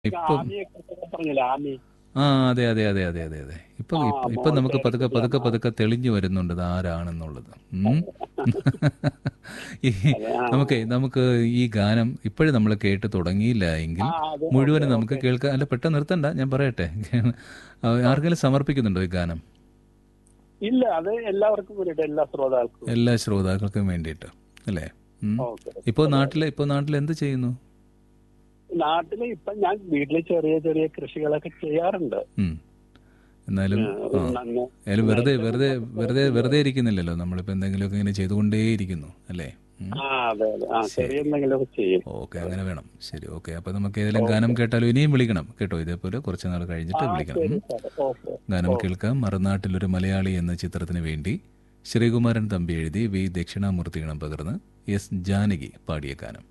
ഇപ്പം ആമിയെ കുറിച്ചൊക്കെ പറഞ്ഞില്ലേ ആമി ആ അതെ അതെ അതെ അതെ അതെ അതെ ഇപ്പൊ ആ, ഇപ്പൊ- ഇപ്പൊ നമുക്ക് മോഹൻലാൽ പതുക്കെ പതുക്കെ പതുക്കെ തെളിഞ്ഞു വരുന്നുണ്ട് ഇത് ആരാണെന്നുള്ളത് ഉം. ഈ നമുക്ക് നമുക്ക് ഈ ഗാനം ഇപ്പോഴും നമ്മൾ കേട്ട് തുടങ്ങിയില്ല എങ്കിൽ ആ, അതെ, മുഴുവനും ഓക്കേ, നമുക്ക് കേൾക്കാൻ അല്ല പെട്ടെന്ന് നിർത്തണ്ട ഞാൻ പറയട്ടെ ആ, ആർക്കെങ്കിലും സമർപ്പിക്കുന്നുണ്ടോ ഈ ഗാനം ഇല്ല അത് എല്ലാവർക്കും വേണ്ടിയിട്ട് എല്ലാ ശ്രോതാക്കൾക്കും എല്ലാ ശ്രോതാക്കൾക്കും വേണ്ടിയിട്ട് അല്ലേ ഉം. ഓക്കെ ഇപ്പോൾ നാട്ടിലെ ഇപ്പോൾ നാട്ടിൽ എന്ത് ചെയ്യുന്നു നാട്ടില് ഇപ്പൊ ഞാൻ വീട്ടില് ചെറിയ ചെറിയ കൃഷികളൊക്കെ ചെയ്യാറുണ്ട് ഉം. എന്നാലും ആ നന്ന് എന്നാലും വെറുതെ വെറുതെ വെറുതെ വെറുതെ ഇരിക്കുന്നില്ലല്ലോ നമ്മളിപ്പോൾ എന്തെങ്കിലുമൊക്കെ ഇങ്ങനെ ചെയ്തുകൊണ്ടേയിരിക്കുന്നു അല്ലേ ഉം. ആ അതെ അതെ ആ ചെറിയ എന്തെങ്കിലുമൊക്കെ ചെയ്യും ഓക്കെ അങ്ങനെ വേണം ശരി ഓക്കെ അപ്പോൾ നമുക്ക് ഏതെങ്കിലും ഗാനം കേട്ടാലും ഇനിയും വിളിക്കണം കേട്ടോ ഇതേപോലെ കുറച്ച് നാൾ കഴിഞ്ഞിട്ട് വിളിക്കണം ശരി ഉം. സാർ ഓക്കെ ഗാനം കേൾക്കാം മറുനാട്ടിലൊരു മലയാളി എന്ന ചിത്രത്തിന് വേണ്ടി ശ്രീകുമാരൻ തമ്പി എഴുതി വി ദക്ഷിണാമൂർത്തി ഇണം പകർന്ന് എസ് ജാനകി പാടിയ ഗാനം